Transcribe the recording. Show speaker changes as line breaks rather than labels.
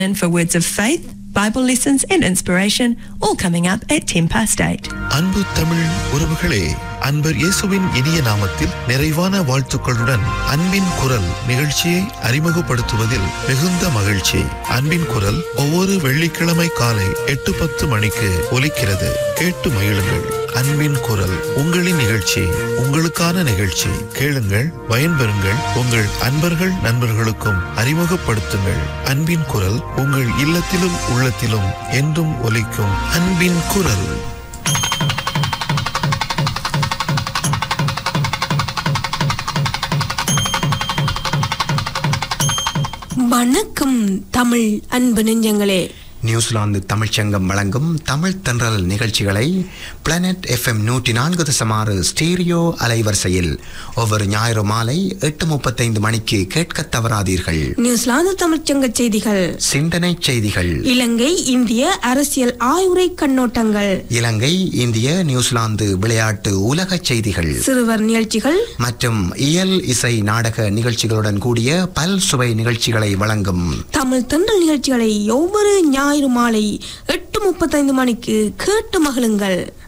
And for words of faith, Bible lessons, and inspiration, all coming up at 10 past 8.
அன்பு தமிழ் உறவுகளே அன்பர் இயேசுவின் இனிய நாமத்தில் நிறைவான வாழ்த்துக்களுடன் அன்பின் குரல் நிகழ்ச்சியை அறிமுகப்படுத்துவதில் மிகுந்த மகிழ்ச்சி அன்பின் குரல் ஒவ்வொரு வெள்ளிக்கிழமை காலை எட்டு பத்து மணிக்கு ஒலிக்கிறது கேட்டு மகிழுங்கள் அன்பின் குரல் உங்களின் நிகழ்ச்சி உங்களுக்கான நிகழ்ச்சி கேளுங்கள் பயன்பெறுங்கள் உங்கள் அன்பர்கள் நண்பர்களுக்கும் அறிமுகப்படுத்துங்கள் அன்பின் குரல் உங்கள் இல்லத்திலும் உள்ளத்திலும் என்றும் ஒலிக்கும் அன்பின் குரல்
வணக்கம் தமிழ் அன்பு நெஞ்சங்களே
நியூசிலாந்து தமிழ்ச்சங்கம் வழங்கும் தமிழ் தென்றல் நிகழ்ச்சிகளை பிளானட் எஃப்எம் நூற்றி நான்கு தசமாறு ஸ்டீரியோ அலைவரிசையில் ஒவ்வொரு ஞாயிறு மாலை எட்டு முப்பத்தைந்து மணிக்கு கேட்க தவறாதீர்கள்
நியூசிலாந்து தமிழ்ச்சங்க செய்திகள்
சிந்தனை செய்திகள்
இலங்கை இந்திய அரசியல் ஆய்வுரை கண்ணோட்டங்கள்
இலங்கை இந்திய நியூசிலாந்து விளையாட்டு உலக செய்திகள்
சிறுவர் நிகழ்ச்சிகள்
மற்றும் இயல் இசை நாடக நிகழ்ச்சிகளுடன் கூடிய பல் சுவை நிகழ்ச்சிகளை வழங்கும்
தமிழ் தென்றல் நிகழ்ச்சிகளை ஒவ்வொரு ஞாயிறு மாலை எட்டு முப்பத்தைந்து மணிக்கு கேட்டு மகிழுங்கள்